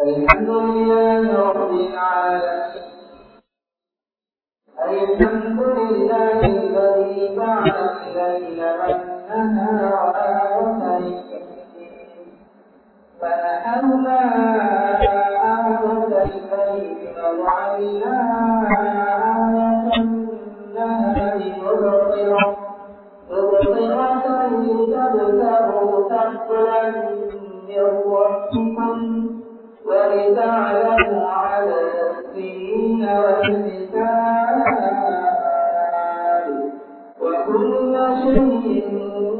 الحمد لله رب العالمين الحمد لله الذي جعل الليل والنهار آيتين فنحونا آية الليل وجعلنا آية النهار مبصرة مبصرة لتبتغوا فضلا من ربكم ولتعلموا عدد السنين والحساب وكل شيء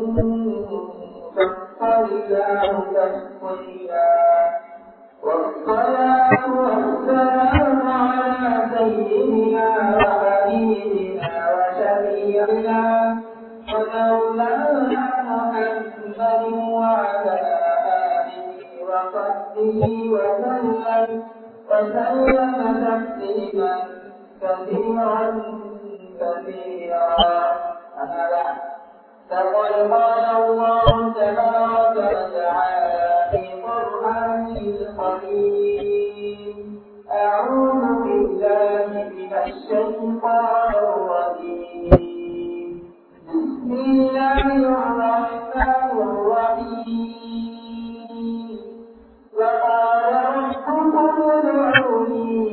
فصلناه تفصيلا والصلاة والسلام على سيدنا وحبيبنا وشفيعنا ومولانا محمد وعلى آله وصحبه وسلم وسلم تسليما كثيرا كثيرا أما بعد فقد قال الله تبارك وتعالى في قرآنه القديم أعوذ بالله من الشيطان الرجيم بسم الله الرحمن الرحيم وقال ربكم ادعوني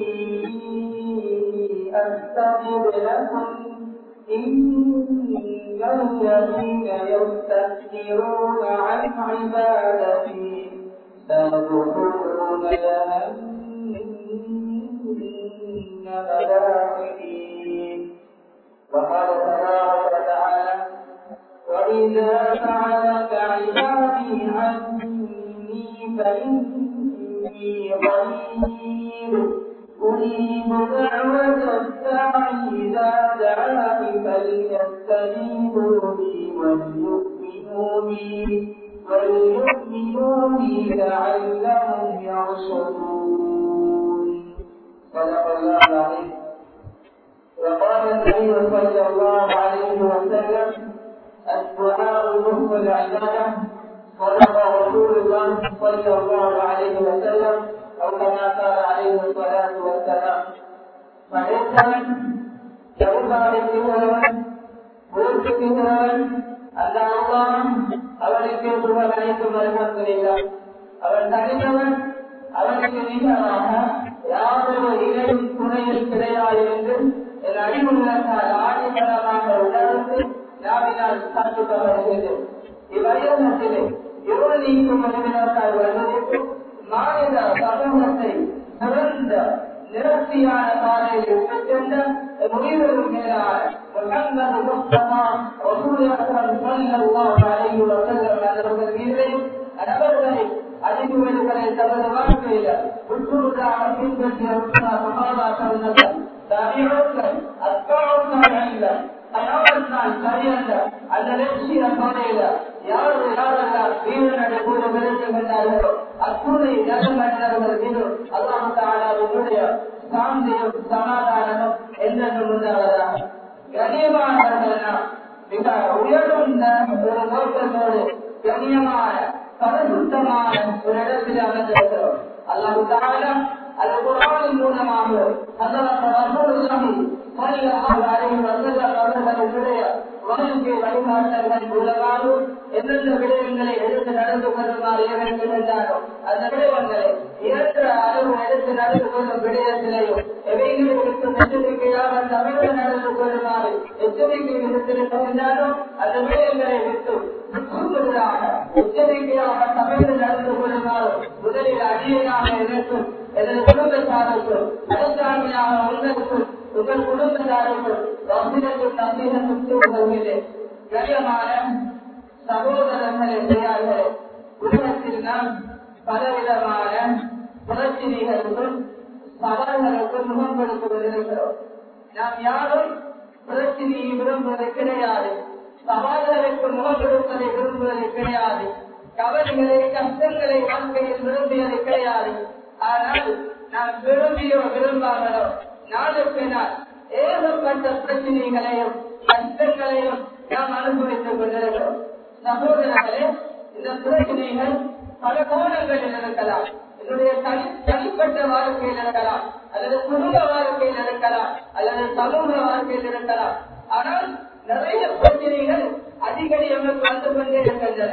أستجب لكم إن الذين يستكبرون عن عبادتي سيدخلون جهنم داخلين وقال تبارك وتعالى وإذا سألك عبادي عني فإني قريب أجيب دعوة الداعي إذا دعاني فليستجيبوا لي وليؤمنوا بي وليؤمنوا بي لعلهم يرشدون صدق الله العظيم وقال النبي صلى الله عليه وسلم الدعاء مخ العبادة صدق رسول الله صلى الله عليه وسلم أو كما قال عليه الصلاة والسلام மனிதன் எவ்வாறுகிறவன் போற்றுகிறவன் அந்த அல்லாஹ் அவனுக்கு புகழ் அனைத்தும் வருகின்றார் அவன் தனித்தவன் அவனுக்கு நிகராக யாதொரு இணையும் துணையில் கிடையாது என்று என் அறிவுள்ளத்தால் ஆணித்தனமாக உணர்ந்து நாவினால் சாப்பிட்டு வருகிறது இவ்வயத்திலே இருள் நீக்கும் அறிவினத்தால் வருவதற்கு மாநில சமூகத்தை சிறந்த நிரத்தியான பாதையில் சென்ற முடிவுகள் மேலான முகமது முஸ்தபா ரசூல் அக்ரம் ஸல்லல்லாஹு அலைஹி வஸல்லம் அவர்கள் மீது நபர்களை அறிவுகளை தமது வாழ்க்கையில உட்புறதாக பின்பற்றிய சகாபாக்கள் தாபியோக்கள் அத்தாவுக்கள் தயாரித்தால் சரியல்ல அந்த லட்சிய பாதையில யாரு யாரெல்லாம் வீரனடை கூட விளைவிக்கின்றார்களோ அத்துணை நலமற்றவர்கள் மீது அல்லாஹ் தாலா உங்களுடைய சாந்தியும் சமாதானமும் என்றென்றும் உண்டாவதாக கண்ணியமானவர்கள் மிக உயர்ந்த ஒரு நோக்கத்தோடு கண்ணியமான பரிசுத்தமான ஒரு இடத்தில் அமர்ந்திருக்கிறோம் அல்லாஹ் தாலா அது குரானின் மூலமாக அல்லாஹ் ரசூலுல்லாஹி ஸல்லல்லாஹு அலைஹி வஸல்லம் அவர்களுடைய வாழ்க்கை வழிகாட்டல்கள் மூலமாக எந்தெந்த விடயங்களை எடுத்து நடந்து கொள்ளுமாறு ஏவென்றாரோ அந்த விடயங்களை இரண்டு அளவு எடுத்து நடந்து கொள்ளும் விடயத்திலேயும் எவைகளுக்கு எச்சரிக்கையாக தமிழக நடந்து கொள்ளுமாறு எச்சரிக்கை விடுத்திருக்கின்றாரோ அந்த விடயங்களை விட்டு முற்றுமுழுதாக எச்சரிக்கையாக தமிழக நடந்து கொள்ளுமாறு முதலில் அடியனாக இருக்கும் எனது குடும்பத்தாருக்கும் அரசாணியாக உங்களுக்கும் உங்கள் குடும்பத்தாருக்கும் ரசிகத்தும் நம்பிகத்தும் உங்களுடைய கரியமான சகோதரர்களே பெரியார்களே உலகத்தில் நாம் பலவிதமான பிரச்சனைகளுக்கும் சவால்களுக்கும் முகம் கொடுத்து கொண்டிருக்கிறோம் நாம் யாரும் பிரச்சனையை விரும்புவது கிடையாது சவால்களுக்கு முகம் கொடுப்பதை விரும்புவது கிடையாது கவலைகளை கஷ்டங்களை வாழ்க்கையில் விரும்பியது கிடையாது ஆனால் நாம் விரும்பியோ விரும்பாமலோ நாளுக்கு நாள் ஏகப்பட்ட பிரச்சனைகளையும் கஷ்டங்களையும் நாம் அனுபவித்துக் கொண்டிருக்கிறோம் சகோதரர்களே இந்த பிரச்சனைகள் பல கோணங்களில் இருக்கலாம் என்னுடைய தனி தனிப்பட்ட வாழ்க்கையில் இருக்கலாம் அல்லது குடும்ப வாழ்க்கையில் இருக்கலாம் அல்லது சமூக வாழ்க்கையில் இருக்கலாம் ஆனால் நிறைய பிரச்சனைகள் அடிக்கடி எங்களுக்கு வந்து கொண்டே இருக்கின்றன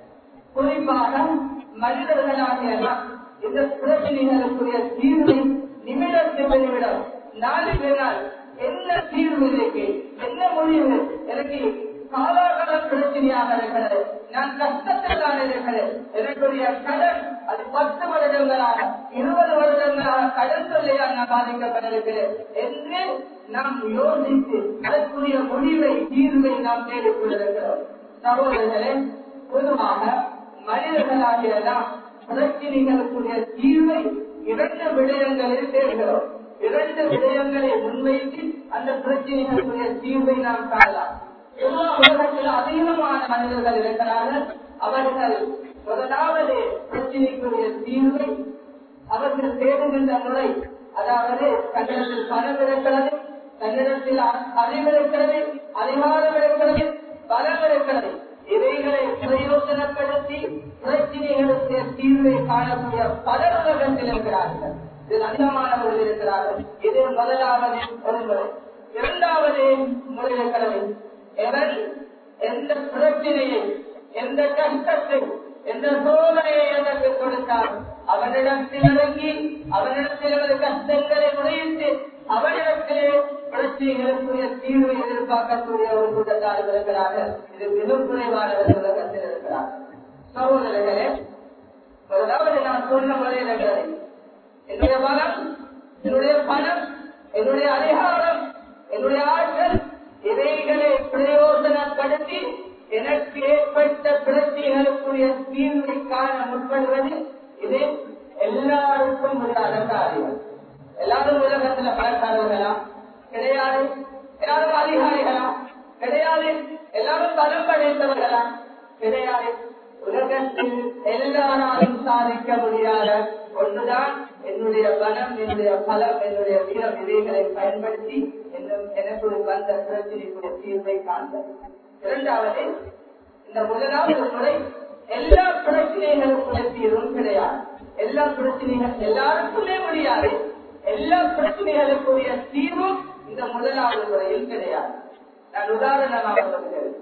குறிப்பாக மனிதர்களாகிய நாம் இந்த பிரச்சனைகளுக்குரிய தீர்வை நிமிடத்துக்கு நிமிடம் நாளுக்கு நாள் என்ன தீர்வு இருக்கு என்ன முடிவு எனக்கு காலாகால பிரச்சனையாக இருக்கிறது நான் கஷ்டத்தில் தான் இருக்கிறேன் எனக்குரிய கடன் அது பத்து வருடங்களாக இருபது வருடங்களாக கடன் சொல்லியால் நான் பாதிக்கப்பட்டிருக்கிறேன் என்று நாம் யோசித்து அதற்குரிய முடிவை தீர்வை நாம் தேடிக்கொண்டிருக்கிறோம் சகோதரர்களே பொதுவாக மனிதர்களாகிய நாம் பிரச்சனைகளுக்குரிய தீர்வை இரண்டு விடயங்களில் தேடுகிறோம் இரண்டு விடயங்களை முன்வைத்து அந்த பிரச்சனைகளுக்குரிய தீர்வை நாம் காணலாம் எல்லா உலகத்தில் அதிகமான மனிதர்கள் இருக்கிறார்கள் அவர்கள் முதலாவது பிரச்சனைக்குரிய தீர்வை அவர்கள் தேடுகின்ற முறை அதாவது தன்னிடத்தில் பணம் இருக்கிறது தன்னிடத்தில் அறிவு இருக்கிறது அதிகாரம் இருக்கிறது பலம் இருக்கிறது இவைகளை பிரயோஜனப்படுத்தி பிரச்சனைகளுக்கு தீர்வை காணக்கூடிய பலர் உலகத்தில் இருக்கிறார்கள் இதில் அதிகமானவர்கள் இருக்கிறார்கள் இது முதலாவது ஒரு முறை இரண்டாவது முறை இருக்கிறது எவன் எந்த பிரச்சனையை எந்த கஷ்டத்தை எந்த சோதனையை எனக்கு கொடுத்தால் அவனிடத்தில் இறங்கி அவனிடத்தில் எனது கஷ்டங்களை முறையிட்டு அவனிடத்திலே பிரச்சனைகளுக்குரிய தீர்வை எதிர்பார்க்கக்கூடிய ஒரு கூட்டத்தார்கள் இருக்கிறார்கள் இது மிக குறைவானவர்கள் உலகத்தில் இருக்கிறார்கள் சகோதரர்களே முதலாவது நான் சொன்ன முறையில் இருக்கிறது என்னுடைய பலம் என்னுடைய பணம் என்னுடைய அதிகாரம் என்னுடைய ஆற்றல் இவைகளை பிரயோஜனப்படுத்தி எனக்கு ஏற்பட்ட பிரச்சனைகளுக்குரிய தீர்வை காண முற்படுவது இது எல்லாருக்கும் முடியாத காரியம் எல்லாரும் உலகத்துல பணக்காரர்களா கிடையாது எல்லாரும் அதிகாரிகளா கிடையாது எல்லாரும் பலம் படைத்தவர்களா கிடையாது உலகத்தில் எல்லாராலும் சாதிக்க முடியாத ஒன்றுதான் என்னுடைய பலம் என்னுடைய பலம் என்னுடைய வீர விதைகளை பயன்படுத்தி என்னும் எனக்கு வந்த பிரச்சனைக்குரிய தீர்வை காண்பது இரண்டாவது இந்த முதலாவது முறை எல்லா பிரச்சனைகளுக்குரிய தீர்வும் கிடையாது எல்லா பிரச்சனைகள் எல்லாருக்குமே முடியாது எல்லா பிரச்சனைகளுக்குரிய தீர்வும் இந்த முதலாவது முறையில் கிடையாது நான் உதாரணமாக சொல்கிறேன்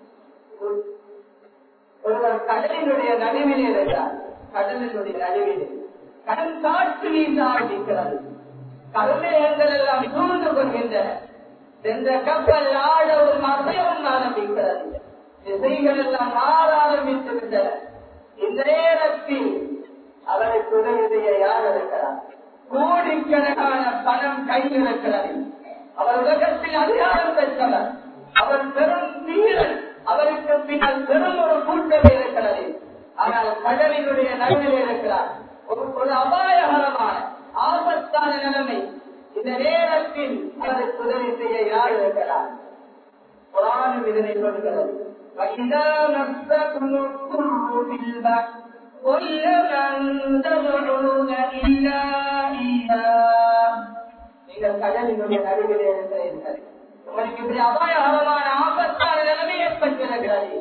ஒருவர் கடலினுடைய நடுவிலே இருந்தார் கடலினுடைய நடுவிலே கடல் காற்று வீச ஆரம்பிக்கிறது கருமேகங்கள் எல்லாம் சூழ்ந்து கொள்கின்றன சென்ற கப்பல் ஆடவும் அசையவும் ஆரம்பிக்கிறது திசைகள் எல்லாம் மாற ஆரம்பித்து விட்டன இந்த நேரத்தில் அவருக்கு உதவிய யார் இருக்கிறார் கோடிக்கணக்கான பணம் கையில் இருக்கிறது அவர் உலகத்தில் அதிகாரம் பெற்றவர் அவர் பெரும் வீரன் அவருக்கு பின்னால் பெரும் ஒரு கூட்டம் இருக்கிறது ஆனால் கடலினுடைய நடுவில் இருக்கிறார் ஒரு அபாயகரமான ஆபத்தான நிலைமை இந்த நேரத்தில் அதற்கு உதவி செய்ய யார் இருக்கிறார் புராணம் இதனை சொல்கிறது وَإِذَا مَسَّكُمُ الضُّرُّ فِي الْبَحْرِ قُلْ مَنْ تَدْعُونَ إِلَّا إِيَّاهُ நீங்கள் கடலினுடைய நடுவிலே இருக்கிறீர்கள் உங்களுக்கு இப்படி அபாயகரமான ஆபத்தான நிலைமை ஏற்பட்டிருக்கிறது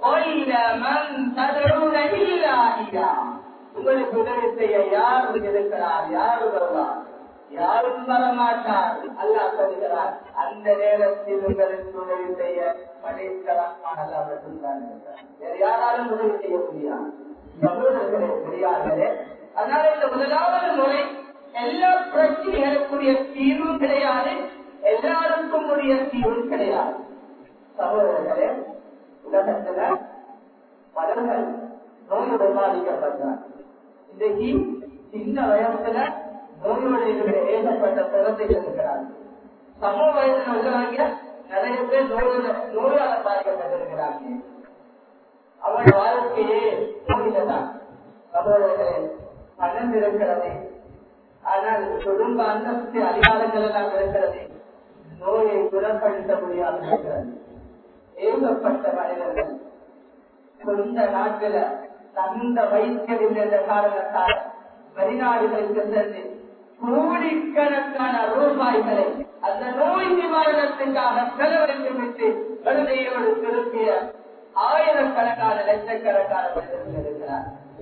உங்களுக்கு உதவி செய்ய யார் இருக்கிறார் யார் வருவார் யாரும் வரமாட்டார் அல்லா சொல்கிறார் அந்த நேரத்தில் உங்களுக்கு உதவி செய்ய படைத்தரமான வேறு யாராலும் உதவி செய்ய முடியாது சகோதரர்களே பெரியார்களே அதனால இந்த முதலாவது முறை எல்லா பிரச்சனைகளுக்குரிய தீர்வும் கிடையாது எல்லாருக்கும் உரிய தீர்வும் கிடையாது சகோதரர்களே உலகத்துல பலர்கள் நோயோடு பாதிக்கப்பட்டார் இன்றைக்கு சின்ன வயசுல நோயோடு ஏகப்பட்ட குழந்தைகள் இருக்கிறார்கள் சமூக வயசுல உள்ளவங்க நிறைய பேர் நோயோட நோயால பாதிக்கப்பட்டிருக்கிறாங்க அவள் வாழ்க்கையே நோயில்தான் சகோதரர்களே பணம் இருக்கிறது ஆனால் குடும்ப அந்தஸ்து அதிகாரங்கள் எல்லாம் இருக்கிறது நோயை குணப்படுத்த முடியாமல் இருக்கிறது ஏகப்பட்ட மனிதர்கள் சொந்த நாட்டில தகுந்த வைத்தியவில்லை என்ற காரணத்தால் வெளிநாடுகளுக்கு சென்று கோடிக்கணக்கான ரூபாய்களை அந்த நோய் நிவாரணத்துக்காக செலவழித்து விட்டு விடுதலையோடு திருப்பிய ஆயிரக்கணக்கான லட்சக்கணக்கான மனிதர்கள் இருக்கிறார்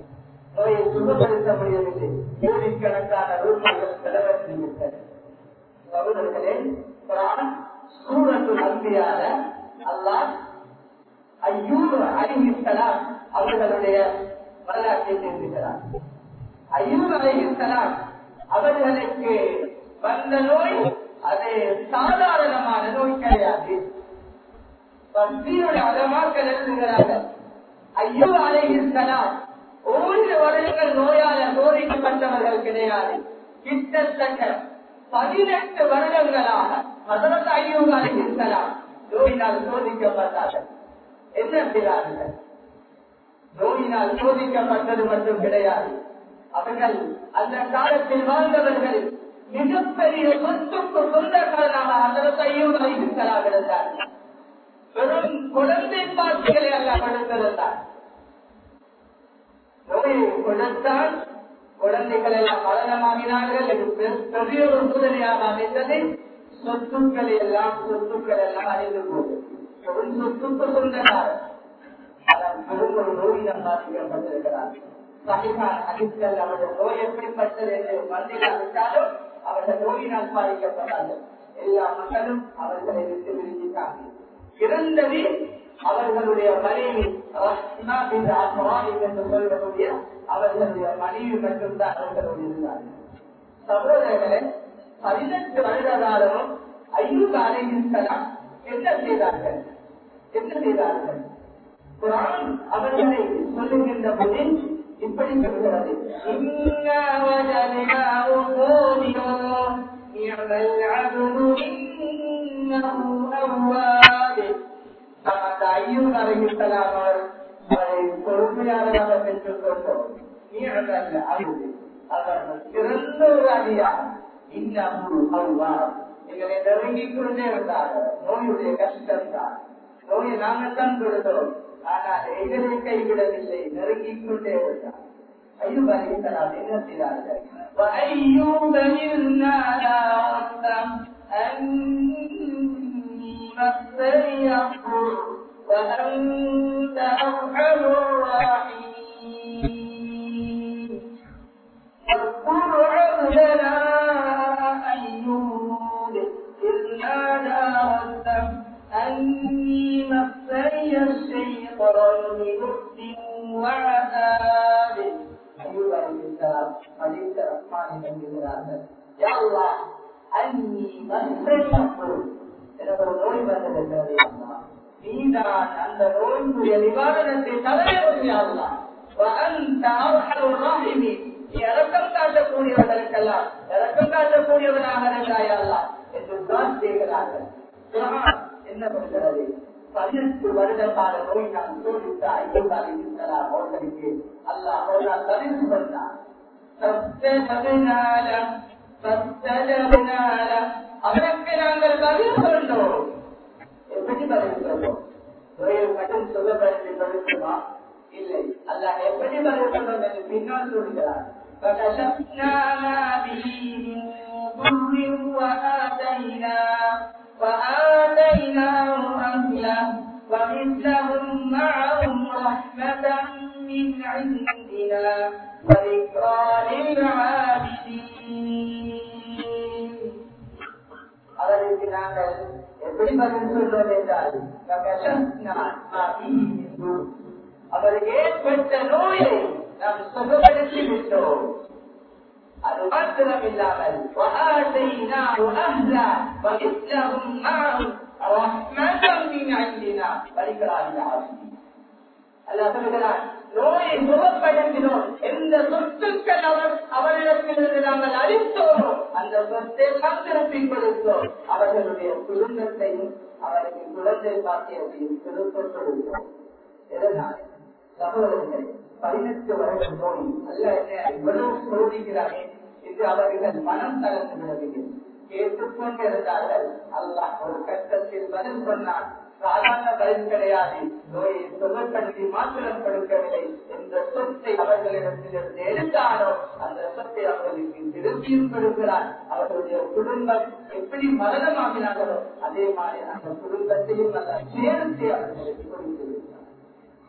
நோயை சுகப்படுத்த முடியவில்லை கோடிக்கணக்கான ரூபாய்கள் செலவழித்துவிட்டது சகோதரர்களே குரான் சூரத்து நம்பியான அல்லாஹ் ஐயூர் அலிஹிஸ்லாம் அவர்களுடைய வரலாற்றை தெரிவிக்கிறார் ஐயூர் அலிஹிஸ்லாம் அவர்களுக்கு வந்த நோய் அது சாதாரணமான நோய் கிடையாது பக்தியுடைய அதமாக்கள் எழுதுகிறார்கள் ஐயோ அலைகின்றனர் ஓரிரு வருடங்கள் நோயால சோதிக்கப்பட்டவர்கள் கிடையாது கிட்டத்தட்ட பதினெட்டு வருடங்களாக அதற்கு ஐயோ அலைகின்றனர் நோயினால் சோதிக்கப்பட்டார்கள் என்ன செய்தார்கள் நோயினால் சோதிக்கப்பட்டது மட்டும் கிடையாது அவர்கள் அந்த காலத்தில் வாழ்ந்தவர்கள் மிகப்பெரிய சொத்துக்கு சொந்தக்காரனாக அதற்கு ஐயோ அலைகின்றனர் இருந்தார்கள் வெறும் குழந்தை பாட்டுகளை அல்ல கொடுத்திருந்தார் நோயை கொடுத்தால் குழந்தைகள் எல்லாம் மரணமாகினார்கள் இது பெரிய ஒரு சூழ்நிலையாக அமைந்தது சொத்துக்கள் எல்லாம் சொத்துக்கள் எல்லாம் அழிந்து போகுது பெரும் சொத்துக்கு சொந்தக்காரர் ஆனால் பெரும் ஒரு நோயிடம் பாதிக்கப்பட்டிருக்கிறார் சகிகான் அடித்தல் அவர்கள் நோய் எப்படிப்பட்டது என்று மந்திராவிட்டாலும் அவர்கள் நோயினால் பாதிக்கப்பட்டார்கள் எல்லா மக்களும் அவர்களை விட்டு விரிஞ்சிட்டார்கள் இறந்தது அவர்களுடைய மனைவி என்று சொல்லக்கூடிய அவர்களுடைய மனைவி மட்டும்தான் அவர்களுடைய இருந்தார்கள் சகோதரர்களே பதினெட்டு வருட காலமும் ஐநூறு அலைகின்றலாம் என்ன செய்தார்கள் என்ன செய்தார்கள் குரான் அவர்களை சொல்லுகின்ற போது இப்படி சொல்கிறது نعم العبد إنه أواب நமது ஐயூர் அலைகின்றலாம் அவர் அவரை பொறுமையாளராக பெற்றுக் கொண்டோம் நீ அதல்ல அறிவு அவர்கள் சிறந்த ஒரு அடியார் இன்னமும் அவ்வா எங்களை நெருங்கிக் கொண்டே இருந்தார்கள் நோயுடைய கஷ்டம் தான் நோயை நாங்கள் தான் கொடுத்தோம் ஆனால் எங்களை கைவிடவில்லை நெருங்கிக் கொண்டே இருந்தார் ஐயூப் அலைகின்றலாம் என்ன செய்தார்கள் وأيوب إذ نادى ربه أني مسني الضر وأنت أرحم الراحمين واذكر عبدنا أيوب إذ نادى ربه أني مسني الشيطان بنصب وعذاب أيوب عليه السلام عليك الرحمن என்கிறார்கள் يا الله أني مسني الضر எனக்கு ஒரு நோய் வந்திருக்கிறது அம்மா நீதான் அந்த நோய்க்குரிய நிவாரணத்தை தலைவர்களாகலாம் இறக்கம் காட்டக்கூடியவர்களுக்கெல்லாம் இறக்கம் காட்டக்கூடியவனாக இருந்தாயல்லா என்று தான் செய்கிறார்கள் என்ன பண்ணுகிறது பதினெட்டு வருட கால நோய் நான் சோதித்த ஐயோகால இருக்கலாம் அவர்களுக்கு அல்லாஹ் அவர்களால் தவிர்த்து வந்தார் அவருக்கு நாங்கள் பதில் சொன்னோம் எப்படி பதில் சொன்னோம் நோயில் மட்டும் சொல்லப்பட்டு பதிலுமா இல்லை அல்லாஹ் எப்படி பதில் சொன்னோம் என்று பின்னால் சொல்கிறார் فكشفنا ما به من ضر وآتينا وآتيناه أهله ومثلهم معهم رحمة من عندنا وذكرى للعابدين அவருக்கு நாங்கள் எப்படி பதில் சொல்வது என்றால் அவருக்கு ஏற்பட்ட நோயை நாம் சுகப்படுத்தி விட்டோம் அது மாத்திரம் இல்லாமல் وآتيناه أهلا ومثلهم معهم رحمة من عندنا படிக்கிறார் அல்லா சொல்கிறார் நோயை சுகப்படுத்தினோம் எந்த சொத்துக்கள் அவர் அவரிடத்திலிருந்து நாங்கள் அளித்தோமோ அந்த சொத்தை திருப்பிக் கொடுத்தோம் அவர்களுடைய குடும்பத்தையும் அவருக்கு குழந்தை பாக்கியத்தையும் திருப்பக் கொடுத்தோம் எதனால் சகோதரர்களே பதினெட்டு வருடம் நோய் அல்ல என்ன இவ்வளவு சோதிக்கிறாரே என்று அவர்கள் மனம் தளர்ந்து விடவில்லை கேட்டுக்கொண்டிருந்தார்கள் அல்லாஹ் ஒரு கட்டத்தில் பதில் சொன்னார் சாதாரண பதில் கிடையாது நோயை சுகப்படுத்தி மாத்திரம் கொடுக்கவில்லை என்ற சொத்தை அவர்களிடத்திலிருந்து எடுத்தாரோ அந்த சொத்தை அவர்களுக்கு திருப்பியும் கொடுக்கிறார் அவர்களுடைய குடும்பம் எப்படி மரணமாகினார்களோ அதே மாதிரி அந்த குடும்பத்தையும் அந்த சேர்த்து அவர்களுக்கு கொடுத்திருக்கிறார்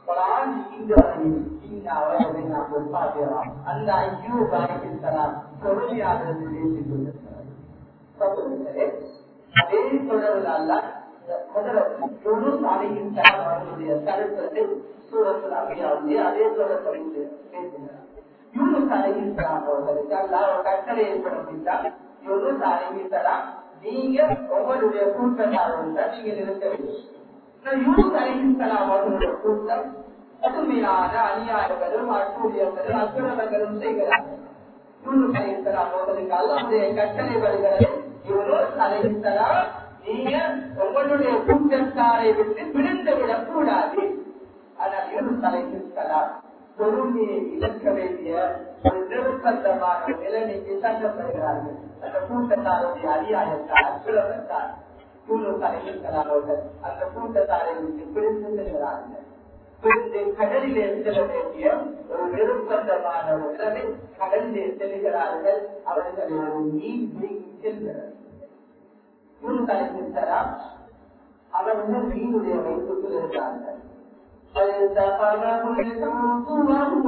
குரான் இந்த வரையில் இந்த அவர்களை நாம் பார்க்கிறோம் அந்த ஐயோ பாதிக்கலாம் பொறுமையாக இருந்து பேசிக் கொண்டிருக்கிறார் சகோதரர்களே, அதே தொடர்பில் முதல் அலையின் அவர்களுடைய கருத்தத்தை சூழத்தில் அமையாவது அதே தொடர்பு பேசுகிறார் யூனுஸ் அலைஹிஸ்ஸலாம் அவர்களுக்கு அல்லாஹ் ஒரு கட்டளை ஏற்படுத்திட்டால் யூனுஸ் அலைஹிஸ்ஸலாம் நீங்க உங்களுடைய கூட்டத்தாரோட நீங்க நிறுத்த வேண்டும் யூனுஸ் அலைஹிஸ்ஸலாம் அவர்களுடைய கூட்டம் கடுமையான அநியாயங்களும் அட்டூழியங்களும் அக்கிரமங்களும் செய்கிறார்கள் யூனுஸ் அலைஹிஸ்ஸலாம் அவர்களுக்கு அல்லாஹ்வுடைய கட்டளை வருகிறது யூனுஸ் அலைஹிஸ்ஸலாம் நீங்க உங்களுடைய கூட்டத்தாரை விட்டு விழுந்து விடக் கூடாது ஆனால் யூனுஸ் அலைஹிஸ்ஸலாம் பொறுமையை இழக்க வேண்டிய ஒரு நிர்பந்தமான நிலைமைக்கு தள்ளப்படுகிறார்கள் அந்த கூட்டத்தாருடைய அநியாயத்தால் அற்புதத்தால் யூனுஸ் அலைஹிஸ்ஸலாம் அவர்கள் அந்த கூட்டத்தாரை விட்டு பிரிந்து செல்கிறார்கள் பிரிந்து கடலிலே செல்ல வேண்டிய ஒரு நிர்பந்தமான ஒரு நிலைமை கடலிலே செல்கிறார்கள் அவர்களை ஒரு மீன் பிடிங்கி செல்கிறார்கள் யூனுஸ் அலைஹிஸ்ஸலாம் அவர்கள் மீனுடைய வயிற்றுக்குள் இருக்கிறார்கள் فالتقمه الحوت وهو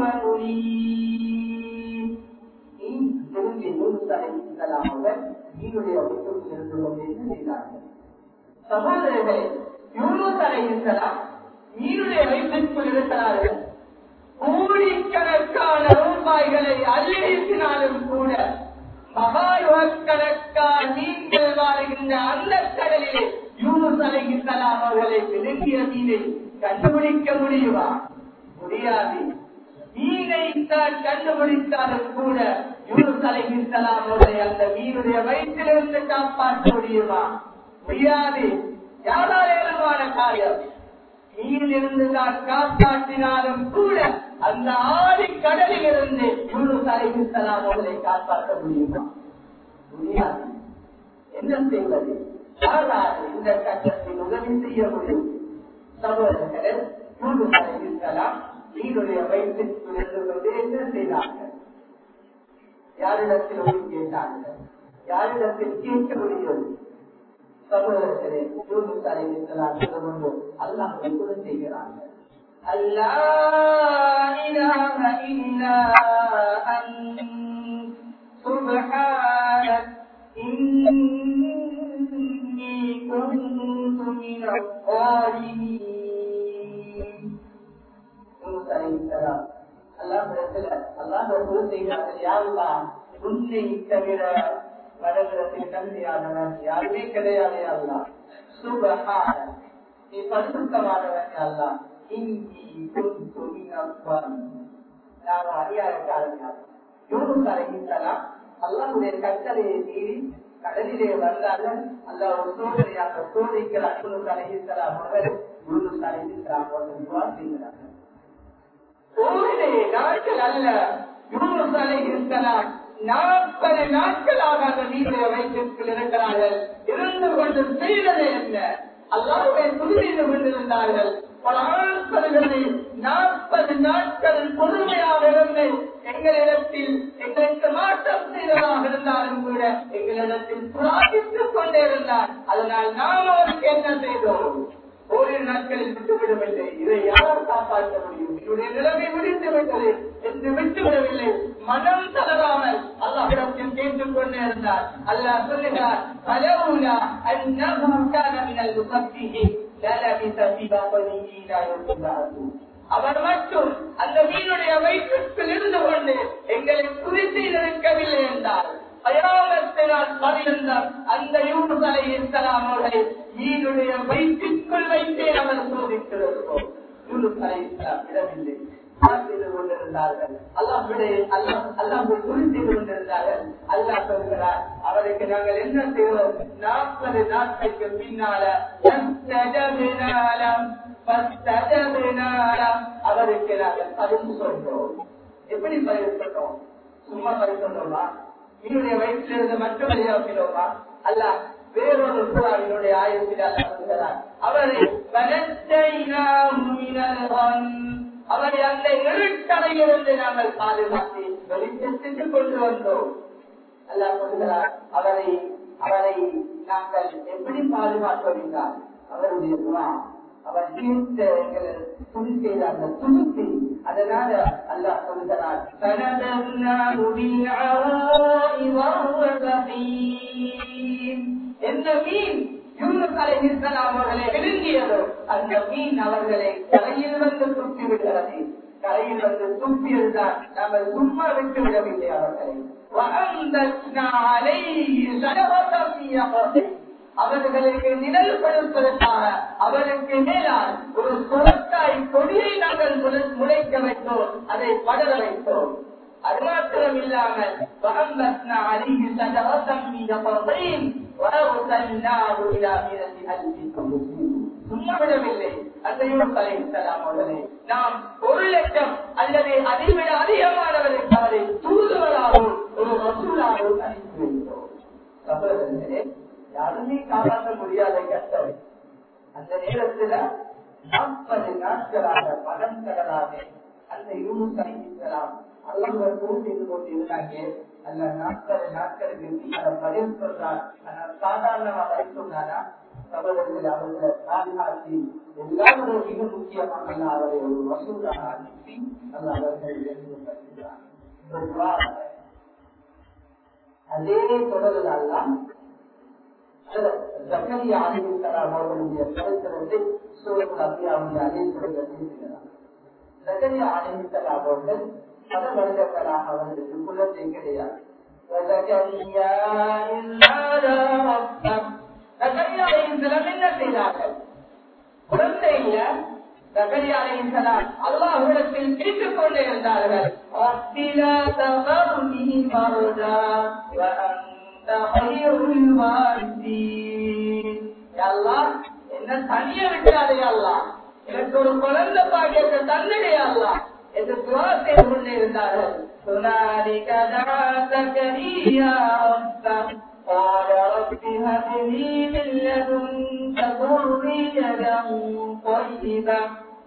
مليم திரும்பி யூனுஸ் அலைஹிஸ்ஸலாம் அவர்கள் மீனுடைய வயிற்றுக்குள் இருந்து கொண்டே செல்கிறார்கள் சகோதரர்களே யூனுஸ் அலைஹிஸ்ஸலாம் மீனுடைய வயிற்றுக்குள் இருக்கிறார்கள் கோடிக்கணக்கான ரூபாய்களை அள்ளி வீசினாலும் கூட மகாயுகக்கணக்கான மீன்கள் வாழ்கின்ற அந்த கடலிலே யூனுஸ் அலைஹிஸ்ஸலாம் அவர்களை விழுங்கிய மீனை கண்டுபிடிக்க முடியுமா முடியாது மீனை தான் கண்டுபிடித்தாலும் கூட யூனுஸ் அலைஹிஸ்ஸலாம் அவர்களை அந்த மீனுடைய வயிற்றிலிருந்து காப்பாற்ற முடியுமா முடியாது யாராலேமான காரியம் மீனிலிருந்து தான் காப்பாற்றினாலும் கூட அந்த ஆடி கடலில் இருந்து யூனுஸ் அலைஹிஸ்ஸலாம் அவர்களை காப்பாற்ற முடியுமா முடியாது என்ன செய்வது யாரால் இந்த கட்டத்தில் உதவி செய்ய முடியும் சகோதரர்களே யூனுஸ் அலைஹிஸ்ஸலாம் மீனுடைய வயிற்றுக்குள் இருந்து கொண்டு என்ன செய்தார்கள் யாரிடத்தில் உதவி கேட்டார்கள் யாரிடத்தில் கேட்க முடியும் சகோதரர்களே யூனுஸ் அலைஹிஸ்ஸலாம் கொண்டு அல்லாஹ் கூட செய்கிறார்கள் அல்லா இலாஹ இல்லா அன்த் சுப்ஹானக் இன்னி குன்து மினல் ظالمين யூனுஸ் அலைஹிஸ்ஸலாம் அல்லாஹ்விடத்தில் அல்லாஹ் கூட செய்கிறார்கள் யா அல்லாஹ் உன்னை தவிர வருகிறதுக்கு தகுதியானவன் யாருமே கிடையாது அல்லா சுபஹான நீ பரிசுத்தமானவன் அல்லா இன்னி குன்து மினல் நான் அறியாக்காரன் யூனுஸ் அலைஹிஸ்ஸலாம் அல்லாஹ்வுடைய கட்டளையை மீறி கடலிலே வந்தார்கள் அல்லாஹ் ஒரு சோதனையாக சோதிக்கிறார் யூனுஸ் அலைஹிஸ்ஸலாம் அவர்கள் யூனுஸ் அலைஹிஸ்ஸலாம் அவர்கள் துவா செய்கிறார்கள் ஓரிலே நாட்கள் அல்ல யூனுஸ் அலைஹிஸ்ஸலாம் நாற்பது நாட்களாக அந்த மீனுடைய வயிற்றுக்குள் இருக்கிறார்கள் இருந்து கொண்டு செய்தது என்ன அல்லாவுடைய துணிந்து கொண்டிருந்தார்கள் பல ஆட்களை நாற்பது நாட்கள் பொறுமையாக இருந்து எங்களிடத்தில் எங்களுக்கு மாற்றம் செய்ததாக இருந்தாலும் கூட எங்களிடத்தில் பிரார்த்தித்துக் கொண்டே இருந்தார் அதனால் நாம் அவருக்கு என்ன செய்தோம் ஓரிரு நாட்களில் விட்டுவிடவில்லை இதை யார் காப்பாற்ற முடியும் என்னுடைய நிலைமை முடிந்து விட்டது என்று விட்டுவிடவில்லை மனம் தளராமல் அல்லாஹிடத்தில் கேட்டுக் கொண்டே இருந்தார் அல்லாஹ் சொல்லுகிறார் அலவுலா அன்னஹு கான மினல் முஸப்பிஹின் லலபிஸ ஃபீ பத்னிஹி இலா யௌமில் பஅத் அவர் மட்டும் அந்த மீனுடைய வயிற்றுக்குள் இருந்து கொண்டு எங்களை குறி செய்திருக்கவில்லை என்றார் அயாமத்தினால் பதிர்ந்தார் அந்த யூனுஸ் அலைஹிஸ்ஸலாம் அவர்களை மீனுடைய வயிற்றுக்குள் வைத்தே அவர் சோதித்திருக்கிறோம் யூனுஸ் அலைஹிஸ்ஸலாம் விடவில்லை செய்து கொண்டிருந்தார்கள் அல்லாஹ்விடைய அல்லாஹ் அல்லாஹ் குறித்து கொண்டிருந்தார்கள் அல்லாஹ் சொல்கிறார் அவருக்கு நாங்கள் என்ன செய்வோம் நாற்பது நாட்களுக்கு பின்னால அவருக்கு நாங்கள் பதில் சொல்றோம் எப்படி பதில் சொல்றோம் சும்மா பதில் சொல்றோமா என்னுடைய வயிற்றில் இருந்து மட்டும் வெளியாகிறோமா அல்ல வேறொரு குரானினுடைய ஆயத்தில் அல்ல சொல்கிறார் அவரை அவரை அந்த இருட்டடையிலிருந்து நாங்கள் பாதுகாத்து வெளிச்சத்துக்கு கொண்டு வந்தோம் அல்ல சொல்கிறார் அவரை அவரை நாங்கள் எப்படி பாதுகாத்தோம் என்றால் அவருடைய துவா அவர் தீர்த்த எங்களை துணி செய்த அந்த துணுத்தி அதனால அல்லாஹ் சொல்கிறார் فَنَبَذْنَاهُ بِالْعَرَاءِ وَهُوَ سَقِيمٌ எந்த மீன் யூனுஸ் அலைஹிஸ்ஸலாம் அவர்களை விழுங்கியதோ அந்த மீன் அவர்களை கரையில் வந்து துப்பி விடுகிறது கரையில் வந்து துப்பியதுதான் நாங்கள் சும்மா விட்டு விடவில்லை அவர்களை وَأَنبَتْنَا عَلَيْهِ شَجَرَةً مِّن يَقْطِينٍ அவர்களுக்கு நிழல் கொடுப்பதற்காக அவருக்கு மேலால் ஒரு சுரக்காய் கொடியை நாங்கள் முளை- முளைக்க வைத்தோம் அதை படர வைத்தோம் அது மாத்திரம் இல்லாமல் وأنبتنا عليه شجرة من يقطين وأرسلناه إلى مئة ألف சும்மா விடவில்லை அந்த யூனுஸ் அலைஹிஸ்ஸலாம் அவர்களே நாம் ஒரு லட்சம் அல்லது அதைவிட அதிகமானவருக்கு அவரை தூதுவராகவும் ஒரு வசூலாகவும் அனுப்பி வைத்தோம் சகோதரர்களே யாருமே காப்பாற்ற முடியாத கஷ்டம் அந்த நேரத்துல நாற்பது நாட்களாக பணம் கடலாக அந்த யூனுஸ் அலைஹிஸ்ஸலாம் அல்லாஹ் கூட்டிட்டு கொண்டு இருந்தாங்க அந்த நாற்பது நாட்களுக்கு அதை பதில் சொல்றார் ஆனால் சாதாரணமா பதில் சொன்னாரா சகோதரர்கள் அவர்களை பாதுகாத்து எல்லாரும் மிக முக்கியமாக அல்லாஹ் அவரை ஒரு வசூலாக அனுப்பி அல்லாஹ் அவர்கள் எழுதுகிறார் ஒரு துவாரம். அதே தொடரில் அல்லாம் ஜக்கரியா அலிஹிஸ்ஸலாம் அவர்களுடைய சரித்திரத்தை சூரத் அபியாவுடைய அதே தொடரில் இருக்கிறார் ஜக்கரியா அலிஹிஸ்ஸலாம் அவர்கள் பல வருடங்களாக அவர்களுக்கு குழந்தை கிடையாது وزكريا إذ نادى ربه زكريا عليه السلام என்ன செய்தார்கள் குழந்தை இல்ல ஜக்கரியா அலைஹிஸ்ஸலாம் அல்லாஹ்விடத்தில் கேட்டுக் கொண்டே இருந்தார்கள் ரப்பி லா ததர்னி ஃபர்தா வ அன்த கைருல் வாரிசீன் யா அல்லாஹ் என்ன தனிய விட்டாதே அல்லாஹ் எனக்கு ஒரு குழந்தை பாக்கியத்தை தந்தடே அல்லாஹ் என்று துவா செய்து கொண்டே இருந்தார்கள் هنالك دعا زكريا ربه قال رب هب لي من لدنك ذرية طيبة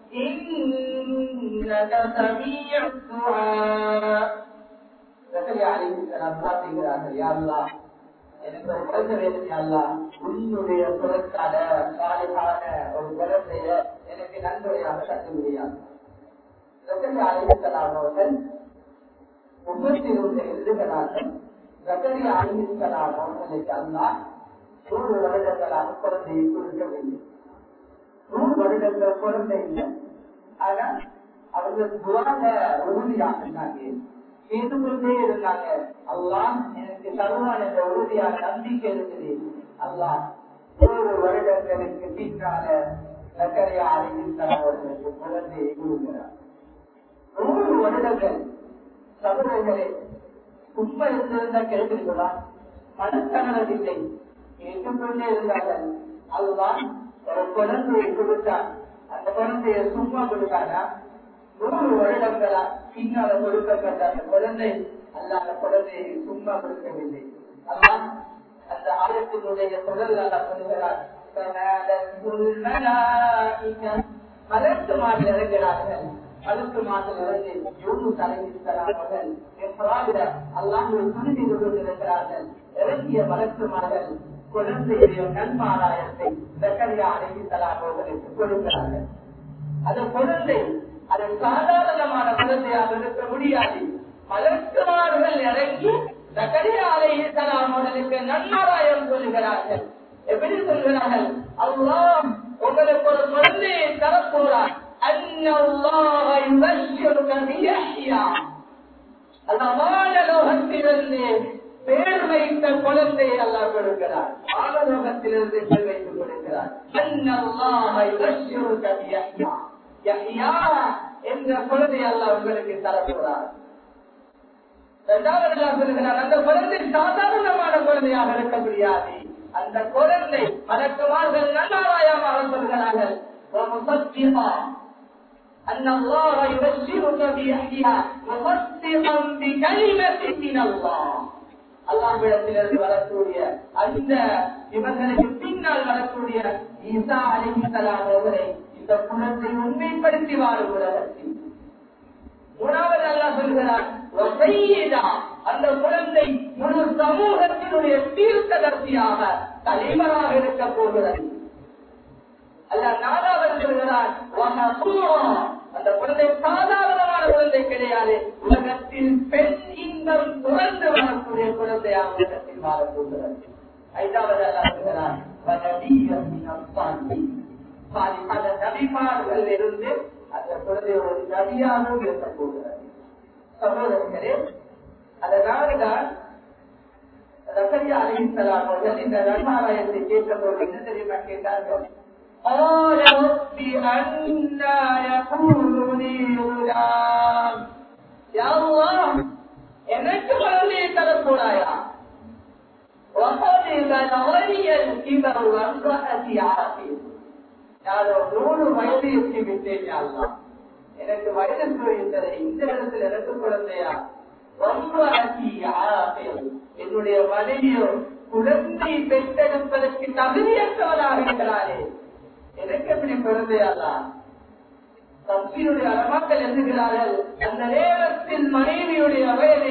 إنك سميع الدعاء زكريا عليه السلام பார்த்துகிறார்கள் யா அல்லாஹ் எனக்கு ஒரு குழந்தை வேணும் யா அல்லாஹ் உன்னுடைய குலத்தால சாலிகான ஒரு குழந்தைய எனக்கு நன்கொடையாக தக்க முடியாது ஜக்கரியா அலைஹிஸ்ஸலாம் அவர்கள் முப்பத்தி இரண்டு எழுதுகிறார்கள் ஜக்கரியா அலைஹிஸ்ஸலாம் அவர்களுக்கு அல்லாஹ் நூறு வருடங்களாக குழந்தையை கொடுக்கவில்லை நூறு வருடங்கள் குழந்தை இல்லை ஆனா அவர்கள் துவாக உறுதியாக இருந்தாங்க கேட்டுக்கொண்டே இருந்தாங்க அல்லாஹ் எனக்கு தருவான் என்ற உறுதியான நம்பிக்கை இருக்குது அல்லாஹ் நூறு வருடங்களுக்கு பின்னால ஜக்கரியா அலைஹிஸ்ஸலாம் அவர்களுக்கு குழந்தையை கொடுக்கிறார் நூறு வருடங்கள் சகோதரர்களே சும்மா இருந்திருந்தா கேட்கிறீங்களா மனத்தகனதில்லை கேட்டுக்கொண்டே இருந்தார்கள் அதுதான் ஒரு குழந்தையை கொடுத்தார் அந்த குழந்தையை சும்மா கொடுத்தாரா நூறு வருடங்களா பின்னால கொடுக்கப்பட்ட அந்த குழந்தை அல்ல அந்த குழந்தையை சும்மா கொடுக்கவில்லை அல்லாஹ் அந்த ஆயத்தினுடைய தொடர்ந்து அல்ல சொல்கிறார் மலர்த்து மாறி இறங்கிறார்கள் மலர்த்து மாதம் இறங்கி யூனு தலைவித்தரார்கள் எப்படாவிட அல்லாமல் துணி செய்து கொண்டிருக்கிறார்கள் இறங்கிய மலர்த்து மாதல் குழந்தையுடைய நன்மாராயத்தை சக்கரியா அடைவித்தலாம் அவர்களுக்கு கொடுக்கிறார்கள் அந்த குழந்தை அது சாதாரணமான குழந்தையாக இருக்க முடியாது மலர்க்குமார்கள் இறங்கி சக்கரியா அலைஹிஸ்ஸலாம் அவர்களுக்கு நன்மாராயம் சொல்லுகிறார்கள் எப்படி சொல்கிறார்கள் அல்லாஹ் உங்களுக்கு ஒரு குழந்தையை தரப்போறார் அன்னல்லாஹ யுபஷ்ஷிருக பியஹ்யா அல்லாஹ் லோகத்திலிருந்து பேர் வைத்த குழந்தையை அல்லாஹ் கொடுக்கிறார் ஆலோகத்திலிருந்து பேர் வைத்துக் கொடுக்கிறார் அன்னல்லாஹ யுபஷ்ஷிருக பியஹ்யா யஹ்யா என்ற குழந்தை அல்லாஹ் உங்களுக்கு தரப்போறார் இரண்டாவது அல்லாஹ் சொல்கிறார் அந்த குழந்தை சாதாரணமான குழந்தையாக இருக்க முடியாது அந்த குழந்தை மலக்குமார்கள் நல்லாராயமாக சொல்கிறார்கள் ومصدقا أن الله يبشرك بيحيى مصدقا بكلمة من الله அல்லாஹிடத்திலிருந்து வரக்கூடிய அந்த இவர்களுக்கு பின்னால் வரக்கூடிய ஈசா அலிஹலாம் அவர்களை இந்த குணத்தை உண்மைப்படுத்தி வாழும் உலகத்தில் மூணாவது அல்லா சொல்கிறார் "வசையிதா", அந்த குழந்தை முழு சமூகத்தினுடைய தீர்க்கதர்சியாக தலைவராக இருக்க போகிறது அல்ல நாலாவது சொல்கிறார் அந்த குழந்தை சாதாரணமான குழந்தை கிடையாது உலகத்தில் பெண் இன்பம் துறந்து வரக்கூடிய குழந்தையாக உலகத்தில் வாழப்போகிறது ஐந்தாவது அல்லாஹ் சொல்கிறார் பல நபிமார்கள் இருந்து அந்த குழந்தை ஒரு நபியாக இருக்கப் போகிறது சகோதரர்களே அதனால்தான் ரசரியா அலிசலாம் அவர்கள் இந்த நன்மாராயத்தை கேட்டபோது என்ன தெரியுமா கேட்டார்கள் قال رب أنا يكون لي غلام يا الله எனக்கு குழந்தையை தரக்கூடாயா وقد بلغني الكبر وامرأتي عاقل யாரோ நூறு வயது எட்டி விட்டேன் யாழ்லாம் எனக்கு வயது போயிருந்தது இந்த இடத்துல எனக்கு குழந்தையா ரொம்ப அதி ஆசையம் என்னுடைய மனைவியோ குழந்தை பெற்றெடுப்பதற்கு தகுதியற்றவராக இருக்கிறாரே எனக்கு எப்படி குழந்தையாளா தப்பினுடைய அறமாக்கள் எழுதுகிறார்கள் அந்த நேரத்தில் மனைவியுடைய வயதை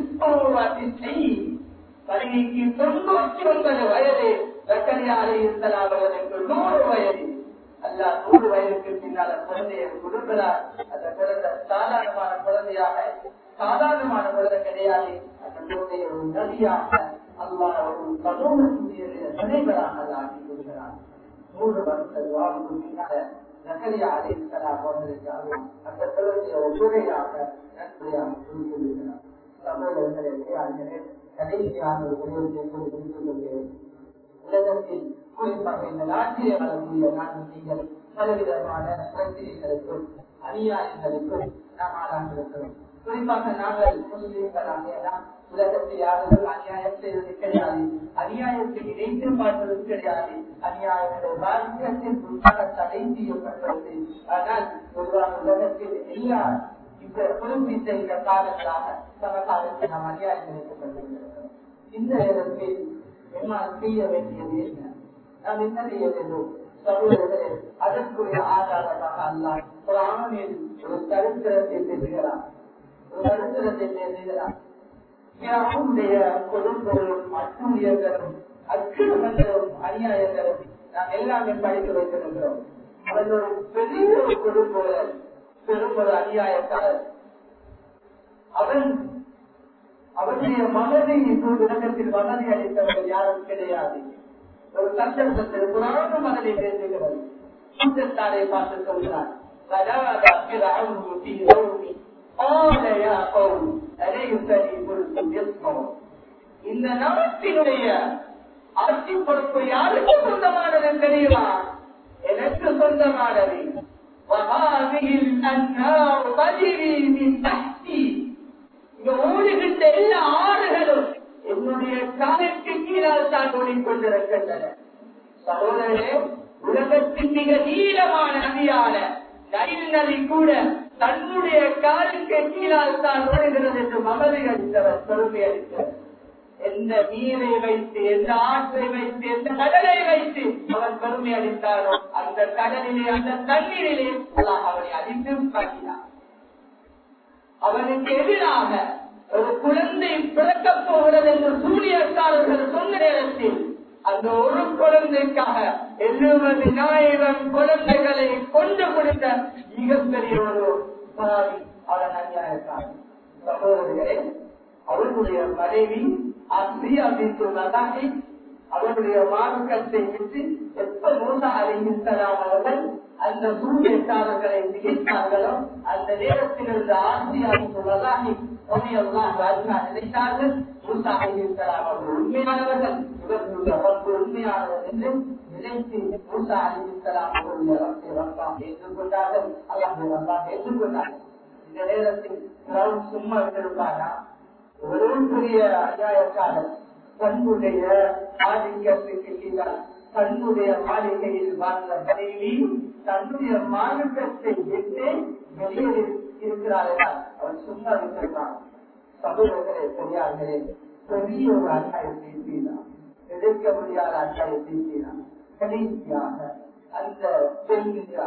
மனைவிக்கு தொண்ணூற்றி ஒன்பது வயது ரக்கரியாரை இருந்தலாம் அவர்களுக்கு நூறு வயது அல்ல நூறு வயதுக்கு பின்னால் குழந்தையை கொடுக்கிறார் அந்த குழந்தை சாதாரணமான குழந்தையாக சாதாரணமான குழந்தை கிடையாது அந்த குழந்தையை ஒரு நதியாக அல்லாஹ் ஒரு கடவுளுடைய நினைவராக ஆக்கி கொடுக்கிறார் நூறு வருஷம் வாழ்வுக்கு பின்னால நகரியா அழைத்தலாம் வந்திருக்கார்கள் அந்த குழந்தையை ஒவ்வொருயாக நன்மையாக கொடுத்திருக்கிறார் சகோதரர்களே அறிஞரே கடைசியான ஒரு விடயத்தை சொல்லி முடித்துக் கொள்கிறேன் உலகத்தில் குறிப்பாக இந்த நாட்டிலே வரக்கூடிய நாட்டில் நீங்கள் பலவிதமான பிரச்சனைகளுக்கும் அநியாயங்களுக்கும் நாம் ஆளாண்டிருக்கிறோம் குறிப்பாக நாங்கள் முஸ்லிம்களாக நாம் உலகத்தில் யாரும் அநியாயம் செய்வது கிடையாது அநியாயத்தை இணைத்து பார்ப்பது கிடையாது அநியாயங்களை வாழ்க்கையில் உண்டாக தடை செய்யப்பட்டது ஆனால் பொதுவாக உலகத்தில் எல்லா இந்த குறிப்பிட்ட இந்த காலங்களாக சமகாலத்தில் நாம் அநியாயம் இணைக்கப்பட்டிருக்கிறோம் இந்த நேரத்தில் என்னால் செய்ய வேண்டியது என்ன நாம் என்ன செய்ய வேண்டும் சகோதரர்களே அதற்குரிய ஆதாரமாக அல்லாஹ் ஒரு ஆணில் ஒரு சரித்திரத்தை பேசுகிறார் ஒரு சரித்திரத்தை பேசுகிறார் அவனுடைய கொடுப்பொருளும் அட்டுழியர்களும் அக்கிரமங்களும் அநியாயங்களும் நாம் எல்லாமே படிக்க வைத்திருக்கிறோம் அவன் ஒரு பெரிய ஒரு கொடுப்பொருள் பெரும் ஒரு அநியாயக்காரர் அவன் அவனுடைய மனதை இப்போது உலகத்தில் வசதி அளித்தவர்கள் யாரும் கிடையாது ஒரு சந்தர்ப்பத்தில் புராண மனதை பேசுகிறது சுத்தத்தாரை பார்த்து சொல்கிறார் இந்த நாட்டினுடைய ஆட்சி பொறுப்பு யாருக்கு சொந்தமானது தெரியுமா எனக்கு சொந்தமானது وهذه الأنهار تجري من تحتي இங்க ஓடுகின்ற எல்லா ஆறுகளும் என்னுடைய காலுக்கு கீழால் தான் ஓடிக்கொண்டிருக்கின்றன சகோதரே உலகத்தின் மிக நீளமான நதியான நைல் நதி கூட தன்னுடைய காலுக்கு கீழால் தான் ஓடுகிறது என்று மமதை அளித்தவர் பெருமை அளித்தவர் எந்த நீரை வைத்து எந்த ஆற்றை வைத்து எந்த கடலை வைத்து அவன் பெருமை அளித்தாரோ அந்த கடலிலே அந்த தண்ணீரிலே அல்லாஹ் அவனை அழித்து காட்டினார் அவனுக்கு எதிராக ஒரு குழந்தை பிறக்கப் போகிறது என்று சூரியக்காரர்கள் சொன்ன நேரத்தில் அந்த ஒரு குழந்தைக்காக எழுபதினாயிரம் குழந்தைகளை கொண்டு கொடுத்த மிகப்பெரிய ஒரு பாவி அவன் அநியாயக்காரன் சகோதரர்களே அவர்களுடைய மனைவி அஸ்ரியா சொன்னதாகி அவருடைய மார்க்கத்தை விட்டு எப்ப மூசா அலிஹிஸ்லாம் அவர்கள் அந்த சூரியக்காரர்களை நிகழ்த்தார்களோ அந்த நேரத்தில் இருந்த ஆசியாவை சொன்னதாகி நினைத்தார்கள் மூசா அலிஹிஸ்லாம் அவர்கள் உண்மையானவர்கள் இவர்களுடைய ரப்பு உண்மையானவர் என்று நினைத்து மூசா அலிஹிஸ்லாம் அவர்களுடைய ரப்பை ரப்பா ஏற்றுக்கொண்டார்கள் அல்லாஹ் ரப்பா ஏற்றுக்கொண்டார்கள் இந்த நேரத்தில் சும்மா விட்டிருப்பாரா ஒரு பெரிய அநியாயக்காரர் தன்னுடைய ஆதிக்கத்துக்கு கீழால் தன்னுடைய மாளிகையில் வாழ்ந்த மனைவி தன்னுடைய மாநிலத்தை விட்டு வெளியே இருக்கிறார்கள் அவர் சும்மா இருக்கிறார் சகோதரர்களே பெரியார்களே பெரிய ஒரு அநியாயத்தை செய்தார் எதிர்க்க முடியாத அநியாயத்தை செய்தார் கடைசியாக அந்த பெண்ணின்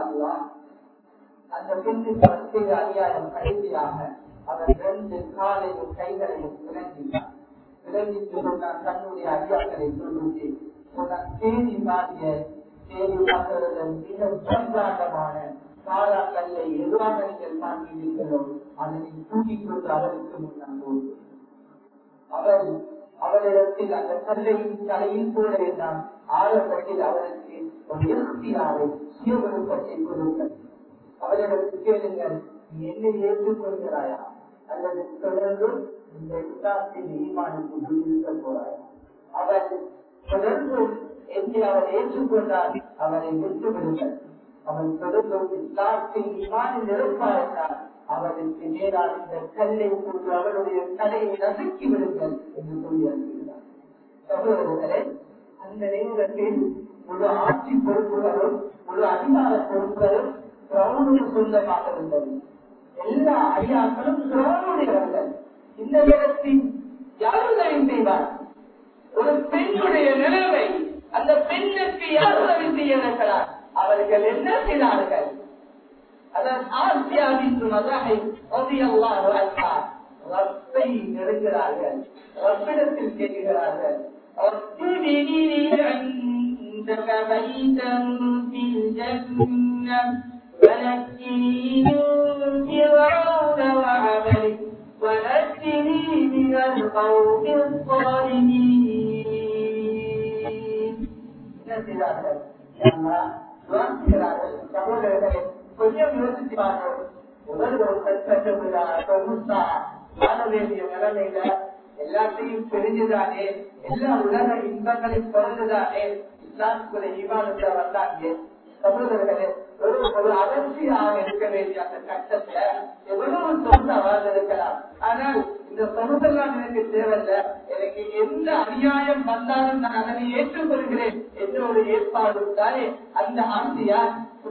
அந்த பெண்ணின் செய்த அநியாயம் கடைசியாக அவர் ரெண்டு காலையும் கைகளையும் விளங்கினார் விளங்கிட்டு சொன்னார் தன்னுடைய ஐயாக்களை சொல்லிட்டு சொன்னார் தேதி மாறிய தேடி பார்க்கிறதன் மிக பிரம்மாண்டமான சாரா கல்லை எதுவாக நீங்கள் பார்க்கிறீர்களோ அதனை தூக்கிக் கொண்டு அவருக்கு முன்னால் போகும் அவர் அவரிடத்தில் அந்த கல்லையின் தலையில் போட வேண்டாம் ஆரம்பத்தில் அவருக்கு ஒரு இறுதியாரை சுயவிருப்பத்தை கொடுங்கள் அவரிடத்தில் கேளுங்கள் நீ என்னை ஏற்றுக்கொள்கிறாயா அல்லது தொடர்ந்து இந்த இஸ்லாத்தின் ஈமானுக்கு முன்னிறுத்த போறாயா அவர் தொடர்ந்து என்னை அவர் ஏற்றுக்கொண்டால் அவரை விட்டு விடுங்கள் அவன் தொடர்ந்து இஸ்லாத்தின் ஈமானில் இருப்பாயிருந்தால் அவருக்கு நேரால் இந்த கல்லை கொண்டு அவருடைய தலையை நசுக்கி விடுங்கள் என்று சொல்லி அனுப்புகிறார் சகோதரர்களே அந்த நேரத்தில் முழு ஆட்சி பொறுப்புகளும் முழு அதிகார பொறுப்புகளும் கிரௌனுக்கு சொந்தமாக இருந்தது எல்லா ஐயாக்களும் கிரௌனுடையவர்கள் இந்த நேரத்தில் யார் உதவி செய்வார் ஒரு பெண்ணுடைய நிலைமை அந்த பெண்ணுக்கு யார் உதவி செய்ய இருக்கிறார் அவர்கள் என்ன செய்தார்கள் அதன் ஆசியாவின் மதகை ரலியல்லாஹு அன்ஹா ரப்பை நெருங்கிறார்கள் ரப்பிடத்தில் கேட்கிறார்கள் ربني عندك بيتا في الجنة ونجني من فرعون وعمله ونجني من القوم الظالمين نسيراர்கள் வாசிக்கிறார்கள் சகோதரர்களே கொஞ்சம் யோசிச்சு பாருங்கள் முதல் ஒரு கற்பற்ற விழா தொகுத்தா வாழ வேண்டிய நிலைமையில எல்லாத்தையும் தெரிஞ்சுதானே எல்லா உலக இன்பங்களையும் பிறந்துதானே இஸ்லாத்துக்குள்ள ஈமானத்துல வந்தாங்க சகோதரர்களே ஒரு ஒரு அலட்சியாக இருக்க வேண்டிய அந்த கட்டத்துல எவ்வளவு சொந்த வாழ்ந்திருக்கலாம் ஆனால் இந்த சொந்தெல்லாம் எனக்கு தேவையில்ல எனக்கு எந்த அநியாயம் வந்தாலும் நான் அதனை ஏற்றுக்கொள்கிறேன் என்ற ஒரு ஏற்பாடு தானே அந்த ஆசியா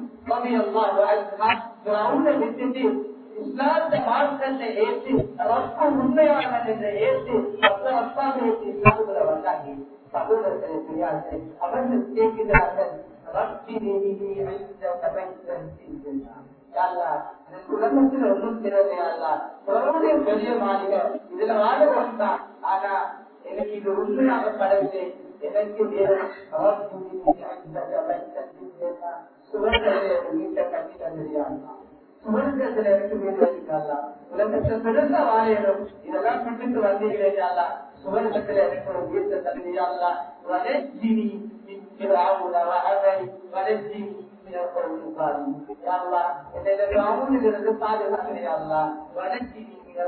விட்டுட்டு இஸ்லாத்த மார்க்கத்தை ஏற்று ரப்ப உண்மையாளர் என்ற ஏற்று ரப்ப ரப்பாக ஏற்று இஸ்லாத்துக்குள்ள வந்தாங்க சகோதரர்களை தெரியாது அவர்கள் கேட்கிறார்கள் உலகத்தில் ஒன்றும் திறமையா பெரிய மாளிகை இதுல வாழ வந்தான் ஆனா எனக்கு இது உண்மையாக படவில்லை எனக்கு சுவர்களை வீட்டை கட்டி தந்திரியான் சுவர்க்கத்துல எனக்கு வீடு வச்சுக்கலாம் உலகத்துல பெருசா வாழையிடும் இதெல்லாம் விட்டுட்டு வந்தீங்களா சுவர்க்கத்துல எனக்கு ஒரு வீட்டை தந்திரியாங்களா வளர்ச்சினி வளர்ச்சி பாதுகாக்கிறீர்கள் வளர்ச்சி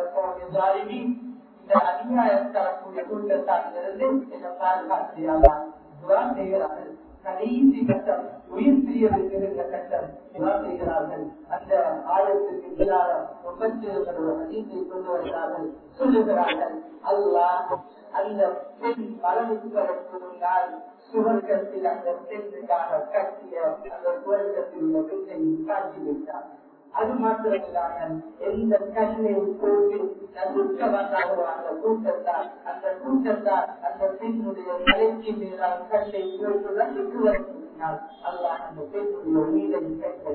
இந்த அநியாயம் தரக்கூடிய கூட்டத்தாரிலிருந்து என்ன பாதுகாக்கிறீர்களா செய்கிறார்கள் கடைசி கட்டம் உயிர் பிரியவிருக்கிற கட்டம் துவா செய்கிறார்கள் அந்த ஆயத்திற்கு பின்னால முப்பத்தி ஹதீஸை கொண்டு வருகிறார்கள் சொல்லுகிறார்கள் அல்லாஹ் அந்த பெண் மரணிப்பதற்கு முன்னால் சுவர்க்கத்தில் அந்த பெண்ணுக்காக கட்டிய அந்த சுவர்க்கத்தில் உள்ள பெண்ணை காட்டி வைத்தார் அது மாத்திரமில்லாமல் எந்த கல்லை போட்டு நசுக்க வந்தாரோ அந்த கூட்டத்தார் அந்த கூட்டத்தார் அந்த பெண்ணுடைய தலைக்கு மேலால் கல்லை போட்டு நசுக்குவதற்கு அல்லாஹ் அந்த பெண்ணுடைய உயிரை கைப்பற்றி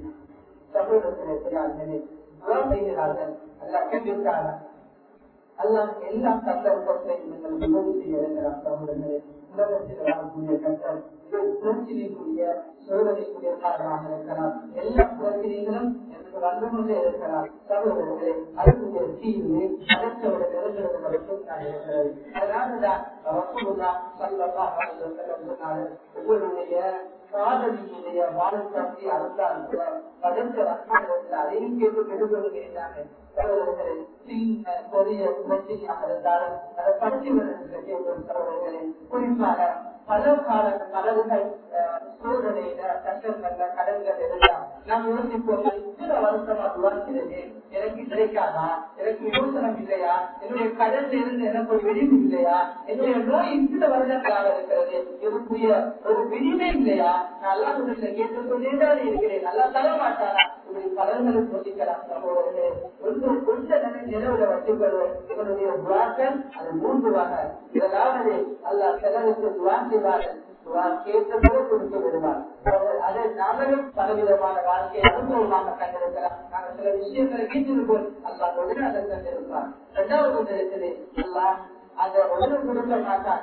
சகோதரத்திலே செய்கிறார்களே செய்கிறார்கள் அல்லாஹ் கேட்டிருக்காங்க அல்லாஹ் எல்லா சந்தர்ப்பத்தையும் நீங்கள் உதவி செய்ய இருக்கிறார் சகோதரர்களே உலகத்தில் வரக்கூடிய கட்டம் பிரச்சனைக்குரிய சோதனைக்குரிய காரணமாக இருக்கலாம் எல்லா பிரச்சனைகளும் எனக்கு வந்து கொண்டே இருக்கிறார் சகோதரர்களே அதுக்குரிய தீர்வு அடச்சோட நெருங்கிறது வரைக்கும் நான் இருக்கிறது அதனாலதான் ரசூலுல்லா ஸல்லல்லாஹு அலைஹி வஸல்லம் சொன்னாரு உங்களுடைய காதலியுடைய வாழ்க்கை அறுத்தால் கூட படைத்த ரத்னத்தில் அதையும் கேட்டு கெடுபடுகிறாங்க சகோதரர்களே சின்ன பெரிய பிரச்சனையாக இருந்தாலும் அதை படித்து வருகின்ற சகோதரர்களே குறிப்பாக பல கால பலர்கள் சூழ்நிலையில கஷ்டங்கள்ல கடன்கள் இருந்தால் நாம் யோசிப்போம் இத்தனை வருஷமா உருவாக்கிறது எனக்கு கிடைக்காதா எனக்கு யோசனம் இல்லையா என்னுடைய கடல்ல இருந்து எனக்கு ஒரு விடிவு இல்லையா என்னுடைய நோய் இத்தனை வருடங்களாக இருக்கிறது இதுக்குரிய ஒரு விடிவே இல்லையா நல்லா உங்களுக்கு கேட்டுக்கொண்டே தான் இருக்கிறேன் நல்லா தர மாட்டாரா இப்படி பலர்களை சோதிக்கலாம் சகோதரர்களே ஒன்று கொஞ்ச நிலவுல வச்சுக்கொள்வோம் இவனுடைய துவாக்கள் அது மூன்று வகை இதனாவது அல்ல சிலருக்கு துவா செய்வார்கள் துவா கேட்டதோடு கொடுத்து விடுவார் அதை நாமளும் பலவிதமான வாழ்க்கையை அனுபவமாக கண்டிருக்கலாம் நாங்கள் சில விஷயங்களை கேட்டிருப்போம் அல்லா உடனே அதை கண்டிருப்பார் இரண்டாவது இடத்திலே அல்லா அதை உடனே கொடுக்க மாட்டான் அதை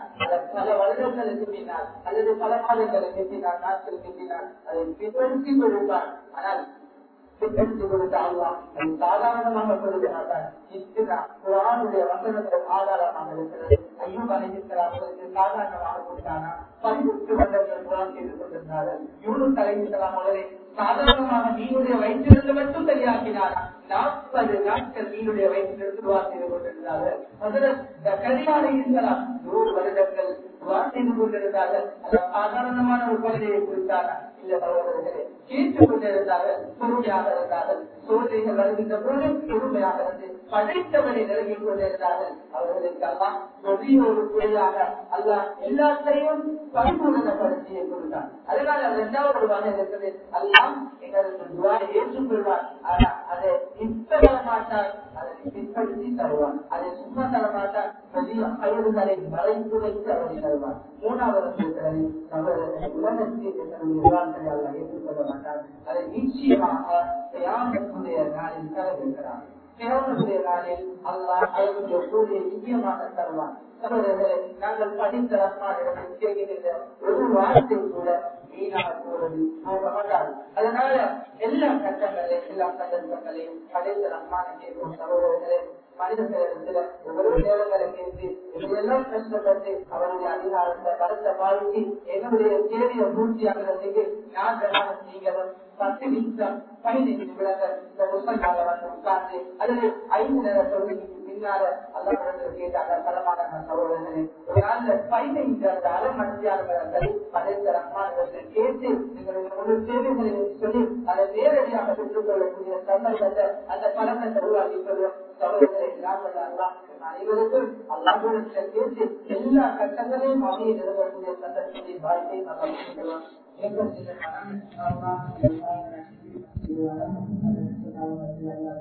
பல வருடங்களுக்கு பின்னால் அல்லது பல மாதங்களுக்கு பின்னால் நாட்களுக்கு பின்னால் அதை பின்பற்றி கொடுப்பார் ஆனால் பின்பற்றி கொடுத்த அல்லா அது சாதாரணமாக கொடுக்க மாட்டார் இதுதான் குரானுடைய வசனத்தில் ஆதாரமாக இருக்கிறது ஐயூப் அலைஹிஸ்ஸலாமுக்கு சாதாரணமாக கொடுத்தானா பதினெட்டு வருடங்கள் குரான் செய்து கொண்டிருந்தார்கள் யூனு தலைக்கலாம் அவரை சாதாரணமாக மீனுடைய வயிற்றிலிருந்து மட்டும் சரியாக்கினாரா நாற்பது நாட்கள் மீனுடைய வயிற்றிலிருந்து துவா செய்து கொண்டிருந்தார்கள் அதில் கரியாலை இருக்கலாம் நூறு வருடங்கள் துவா செய்து கொண்டிருந்தார்கள் அது சாதாரணமான ஒரு குழந்தையை குறித்தாரா இல்ல சகோதரர்களே கேட்டுக் கொண்டிருந்தார்கள் பொறுமையாக இருந்தார்கள் சோதனைகள் வருகின்ற போது பொறுமையாக இருந்து படைத்தவரை நிலவிக் கொண்டிருந்தார்கள் அவர்களுக்கு எல்லாம் நொடியோடு குறையாக அல்ல எல்லாத்தையும் பரிபூர்ணப்படுத்திய கொடுத்தார் அதனால இரண்டாவது வாங்க இருக்கிறது எல்லாம் எங்களுக்கு துவாரை ஏற்றுக்கொள்வார் ஆனா அதை இப்ப தர மாட்டார் அதை பிற்படுத்தி தருவார் அதை சும்மா தர மாட்டார் பெரிய கயிறுகளை மறைத்து வைத்து அவரை தருவார் மூணாவது இருக்கிறது அவர் உலகத்தில் நிர்வாகத்தை அவர் ஏற்றுக்கொள்ள மாட்டார் அதை நிச்சயமாக தியாகத்துடைய நாளில் தரவிருக்கிறார் தியாகத்துடைய நாளில் அல்லாஹ் அவருடைய கூலியை நிச்சயமாக தருவார் சகோதரர்களே நாங்கள் படித்த ரஹ்மானிடம் கேட்கின்ற ஒரு வார்த்தை கூட வீணாக போவது போக மாட்டாது அதனால எல்லா கட்டங்களையும் எல்லா சந்தர்ப்பங்களையும் படைத்த ரஹ்மான கேட்கும் சகோதரர்களே மனிதர்களிடத்துல ஒவ்வொரு நேரங்களை கேட்டு இதெல்லாம் கஷ்டப்பட்டு அவருடைய அதிகாரத்தை கருத்தை வாழ்க்கை என்னுடைய தேவையை பூர்த்தியாகிறதுக்கு நான் தியானம் செய்கிறோம் பத்து நிமிஷம் பதினைந்து நிமிடங்கள் இந்த புத்தகால வந்து உட்கார்ந்து அதில் ஐந்து நேர தொழிலுக்கு பின்னால அல்லாஹ் கேட்டாங்க தரமான சகோதரர்களே ஒரு நாள்ல பதினைந்து அந்த அரை மணித்தியாளர்கள் படைத்த ரஹ்மானிடத்தில் கேட்டு எங்களுடைய முழு தேவைகளை சொல்லி அதை நேரடியாக பெற்றுக் கொள்ளக்கூடிய சந்தர்ப்பத்தை அந்த பழக்கத்தை உருவாக்கி கொள்வோம் சகோதரர்களை நாங்கள் அல்லாஹ் அனைவருக்கும் அல்லாஹுடன் கேட்டு எல்லா கட்டங்களையும் அமைய நிறுவக்கூடிய சந்தர்ப்பத்தை வாய்ப்பை நாம் அமைத்துக் கொள்வோம்